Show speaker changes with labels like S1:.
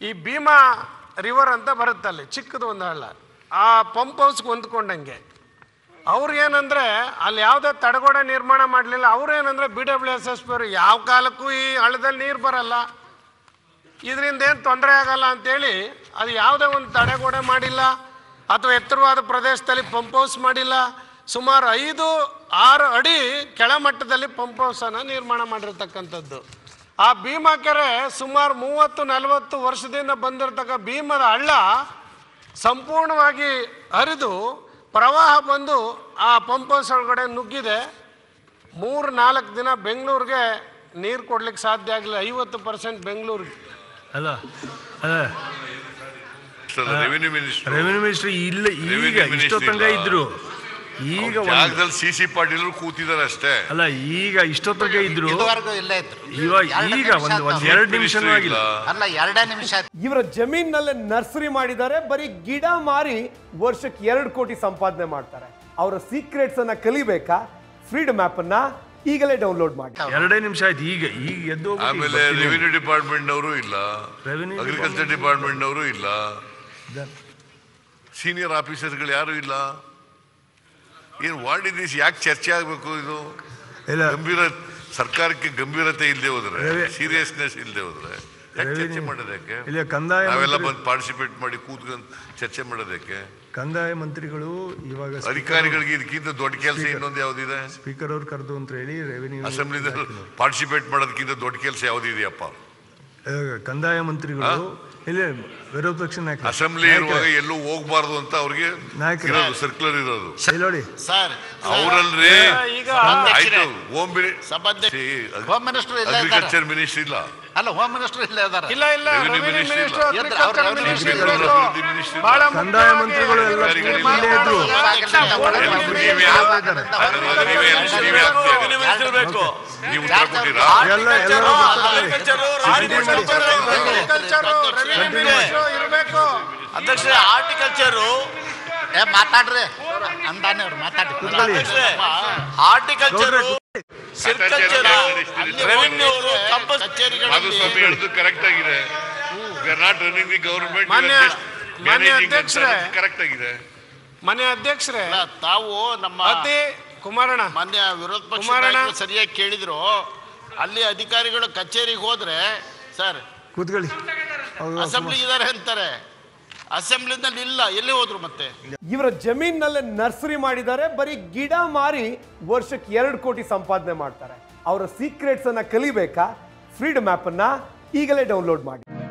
S1: ಈ ಭೀಮಾ ರಿವರ್ ಅಂತ ಬರುತ್ತಲ್ಲಿ ಚಿಕ್ಕದು ಒಂದು ಹಳ್ಳ ಆ ಪಂಪ್ ಹೌಸ್ಗೆ ಹೊಂದ್ಕೊಂಡಂಗೆ ಅವ್ರು ಏನಂದ್ರೆ ಅಲ್ಲಿ ಯಾವುದೇ ತಡೆಗೋಡೆ ನಿರ್ಮಾಣ ಮಾಡಲಿಲ್ಲ ಅವ್ರು ಏನಂದ್ರೆ B W S S P ಯಾವ ಕಾಲಕ್ಕೂ ಈ ಹಳ್ಳದಲ್ಲಿ ನೀರು ಬರಲ್ಲ ಇದರಿಂದ ಏನು ತೊಂದರೆ ಆಗಲ್ಲ ಅಂತೇಳಿ ಅದು ಯಾವುದೇ ಒಂದು ತಡೆಗೋಡೆ ಮಾಡಿಲ್ಲ ಅಥವಾ ಎತ್ತರವಾದ ಪ್ರದೇಶದಲ್ಲಿ ಪಂಪ್ ಹೌಸ್ ಮಾಡಿಲ್ಲ ಸುಮಾರು ಐದು ಆರು ಅಡಿ ಕೆಳಮಟ್ಟದಲ್ಲಿ ಪಂಪ್ ಹೌಸನ್ನು ನಿರ್ಮಾಣ ಮಾಡಿರ್ತಕ್ಕಂಥದ್ದು ಆ ಭೀಮಾ ಕೆರೆ ಸುಮಾರು ಮೂವತ್ತು ನಲವತ್ತು ವರ್ಷದಿಂದ ಬಂದಿರತಕ್ಕ ಭೀಮದ ಹಳ್ಳ ಸಂಪೂರ್ಣವಾಗಿ ಹರಿದು ಪ್ರವಾಹ ಬಂದು ಆ ಪಂಪ್ ಹೌಸ್ ಒಳಗಡೆ ನುಗ್ಗಿದೆ ಮೂರು ನಾಲ್ಕು ದಿನ ಬೆಂಗಳೂರಿಗೆ ನೀರು ಕೊಡ್ಲಿಕ್ಕೆ ಸಾಧ್ಯ ಆಗಲಿಲ್ಲ ಐವತ್ತು ಪರ್ಸೆಂಟ್ ಬೆಂಗಳೂರಿಗೆ
S2: ಅಲ್ಲ ಅಲ್ಲ
S3: ರೆವಿನ್ಯೂ ಮಿನಿಸ್ಟರ್
S2: ರೆವಿನ್ಯೂ ಮಿನಿಸ್ಟರ್ ಇಲ್ಲ ಈಗ
S3: Revenue minister
S2: ಇಷ್ಟೋ ತನಕ
S3: ಇಲ್ಲ.
S2: ಇದ್ರು ಈಗ ಒಂದು
S3: ಜಾಗದಲ್ಲಿ ಸಿ ಸಿ ಪಾಟೀಲ್ ಕೂತಿದ್ದಾರೆ ಅಷ್ಟೇ
S2: ಅಲ್ಲ ಈಗ ಇಷ್ಟೋ ತನಕ ಇದ್ರು
S4: ಇದುವರೆಗೂ ಇಲ್ಲೇ ಇದ್ರು
S2: ಇವಾಗ
S4: ಎರಡು
S2: ಈಗ
S4: ನಿಮಿಷ
S2: ಒಂದು
S4: ಆಯ್ತು
S2: ಒಂದು
S4: ಅವ್ರು.
S2: ಎರಡು ನಿಮಿಷನೂ
S3: Minister
S2: ಆಗಿಲ್ಲ
S3: ಇಲ್ಲ.
S4: ಅಲ್ಲ ಎರಡೇ ನಿಮಿಷ ಆಯ್ತು
S5: ಇವರ ಜಮೀನಲ್ಲೇ ನರ್ಸರಿ ಮಾಡಿದ್ದಾರೆ ಬರೀ ಗಿಡ ಮಾರಿ ವರ್ಷಕ್ಕೆ ಎರಡು ಕೋಟಿ ಸಂಪಾದನೆ ಮಾಡ್ತಾರೆ ಅವರ ಸೀಕ್ರೆಟ್ಸ್ ಅನ್ನ ಕಲಿಬೇಕಾ ಫ್ರೀಡಮ್ ಆಪ್ ಅನ್ನ ಈಗಲೇ ಡೌನ್ಲೋಡ್ ಮಾಡಿ
S2: ಎರಡೇ ನಿಮಿಷ ಆಯ್ತು ಈಗ ಈಗ ಎದ್ದು ಹೋಗ್ಬಿಟ್ಟು ಈಗ
S3: ಆಮೇಲೆ
S2: ಬರ್ತೀನಿ.
S3: ರೆವಿನ್ಯೂ ಡಿಪಾರ್ಟ್ಮೆಂಟ್ ನವರು ಇಲ್ಲ
S2: Revenue
S3: ಅಗ್ರಿಕಲ್ಚರ್ ಡಿಪಾರ್ಟ್ಮೆಂಟ್ ನವರು ಇಲ್ಲ ಸೀನಿಯರ್ ಆಫೀಸರ್ಗಳು ಯಾರು ಇಲ್ಲ ಏನು ವಾಟ್ ಇಸ್ ದಿಸ್ ಯಾಕೆ ಚರ್ಚೆ ಆಗಬೇಕು ಇದು
S2: ಇಲ್ಲ
S3: ಗಂಭೀರ ಸರ್ಕಾರಕ್ಕೆ ಗಂಭೀರತೆ ಇಲ್ಲದೆ ಹೋದ್ರೆ
S2: Revi-
S3: ಸೀರಿಯಸ್ನೆಸ್ ಇಲ್ಲದೆ ಹೋದ್ರೆ ಯಾಕೆ ಚರ್ಚೆ
S2: Revenue-
S3: ಮಾಡೋದಕ್ಕೆ
S2: ಇಲ್ಲ ಕಂದಾಯ
S3: ನಾವೆಲ್ಲ
S2: ಮಂತ್ರಿ-
S3: ಬಂದು ಪಾರ್ಟಿಸಿಪೇಟ್ ಮಾಡಿ ಕೂತ್ಕೊಂಡು ಚರ್ಚೆ ಮಾಡೋದಕ್ಕೆ
S2: ಕಂದಾಯ ಮಂತ್ರಿಗಳು ಇವಾಗ ಸ್ಪೀಕರ್
S3: ಅಧಿಕಾರಿಗಳಿಗೆ ಇದಕ್ಕಿಂತ ದೊಡ್ಡ ಕೆಲಸ
S2: Speaker.
S3: ಇನ್ನೊಂದು ಯಾವ್ದಿದೆ
S2: ಸ್ಪೀಕರ್ ಅವ್ರು ಕರೆದು ಅಂತ ಹೇಳಿ ರೆವಿನ್ಯೂ
S3: ಅಸೆಂಬ್ಲಿದಲ್ಲಿ ಪಾರ್ಟಿಸಿಪೇಟ್ ಮಾಡೋದಕ್ಕಿಂತ ದೊಡ್ಡ ಕೆಲಸ ಯಾವ್ದಿದೆಯಪ್ಪ
S2: ಕಂದಾಯ ಮಂತ್ರಿಗಳು ಇಲ್ಲ ವಿರೋಧ ಪಕ್ಷ ನಾಯಕ
S3: ಅಸೆಂಬ್ಲಿ ಇರುವಾಗ ಎಲ್ಲೂ ಹೋಗ್ಬಾರ್ದು ಅಂತ ಅವ್ರಿಗೆ
S2: ನಾಯಕರು.
S3: ಇರೋದು ಸರ್ಕ್ಯುಲರ್ ಇರೋದು
S2: ಇಲ್ಲಿ ನೋಡಿ
S4: ಸರ್
S3: ಅವರಲ್ರಿ
S1: ಈಗ
S3: ಆಯ್ತು ಹೋಮ್
S4: ಸಭಾಧ್ಯಕ್ಷ ಹೋಮ್ ಮಿನಿಸ್ಟರ್ ಇಲ್ಲೇ ಇದ್ದಾರೆ
S3: ಅಗ್ರಿಕಲ್ಚರ್ ಮಿನಿಸ್ಟರ್ ಇಲ್ಲ
S4: ಅಲ್ಲ ಹೋಮ್ ಮಿನಿಸ್ಟರ್ ಇಲ್ಲೇ ಇದ್ದಾರೆ
S1: ಇಲ್ಲ ಇಲ್ಲ
S3: Revenue
S1: ರೆವಿನ್ಯೂ
S3: minister
S1: ಮಿನಿಸ್ಟರ್
S4: ಇಲ್ಲ.
S1: ಅಗ್ರಿಕಲ್ಚರ್
S4: ಅವ್ರು
S1: ಮಿನಿಸ್ಟರ್
S3: Revenue
S1: ಇರ್ಬೇಕು.
S3: minister ಇಲ್ಲ.
S1: ಬಹಳ
S2: ಕಂದಾಯ
S1: ಮುಖ್ಯವಾಗಿ
S2: ಮಂತ್ರಿಗಳು ಎಲ್ಲ
S3: ಅಧಿಕಾರಿಗಳು
S2: ಇಲ್ಲೇ ಇದ್ರು
S3: ನೀವೇ ನೀವೇ ಆಗ್ತೀರಿ. ನೀವು ಉತ್ತರ ಕೊಟ್ಟಿರಾ
S2: ಎಲ್ಲ ಎಲ್ಲರೂ ಬರ್ತಾರೆ.
S1: ಅಗ್ರಿಕಲ್ಚರ್ ರೆವಿನ್ಯೂ ಮಿನಿಸ್ಟರ್ ಇರಬೇಕು
S6: ಅಧ್ಯಕ್ಷ ಹಾರ್ಟಿಕಲ್ಚರು
S4: ಏ ಮಾತಾಡ್ರಿ ಅಂದಾನೆ ಅವ್ರು ಮಾತಾಡಿ
S2: ಕೂತ್ಕೊಳ್ಳಿ.
S6: ಹಾರ್ಟಿಕಲ್ಚರು ಸಿರ್ಕಲ್ಚರ್
S3: ಅಲ್ಲಿ
S6: ರೆವಿನ್ಯೂ ಅವರು ಕಂಪಲ್ಸ್
S3: ಮಾಧುಸ್ವಾಮಿ ಹೇಳಿದ್ದು ಕರೆಕ್ಟ್ ಆಗಿದೆ we are not running the government
S1: ಮಾನ್ಯ- ಮಾನ್ಯ ಅಧ್ಯಕ್ಷರೇ.
S3: ಕರೆಕ್ಟ್ ಆಗಿದೆ
S1: ಮನೆ ಅಧ್ಯಕ್ಷರೇ
S6: ತಾವು ನಮ್ಮ
S1: ಅತಿ ಕುಮಾರಣ್ಣ
S6: ಮಾನ್ಯ ವಿರೋಧ ಪಕ್ಷ
S1: ಕುಮಾರಣ್ಣ.
S6: ನಾಯಕರು ಸರಿಯಾಗಿ ಕೇಳಿದ್ರು ಅಲ್ಲಿ ಅಧಿಕಾರಿಗಳು ಕಚೇರಿಗೆ ಹೋದ್ರೆ ಸರ್
S2: ಕೂತ್ಕೊಳ್ಳಿ ಅವ್ರು
S6: ಅಸೆಂಬ್ಲಿ ಇದಾರೆ ಅಂತಾರೆ ಅಸೆಂಬ್ಲಿನಲ್ಲಿ ಇಲ್ಲ ಎಲ್ಲಿ ಹೋದ್ರು ಮತ್ತೆ
S5: ಇವರ ಜಮೀನಲ್ಲೇ ನರ್ಸರಿ ಮಾಡಿದ್ದಾರೆ ಬರೀ ಗಿಡ ಮಾರಿ ವರ್ಷಕ್ಕೆ ಎರಡು ಕೋಟಿ ಸಂಪಾದನೆ ಮಾಡ್ತಾರೆ ಅವರ ಸೀಕ್ರೆಟ್ಸ್ ಅನ್ನ ಕಲಿಬೇಕಾ ಫ್ರೀಡಮ್ ಆಪ್ ಅನ್ನ ಈಗಲೇ ಡೌನ್ಲೋಡ್ ಮಾಡಿ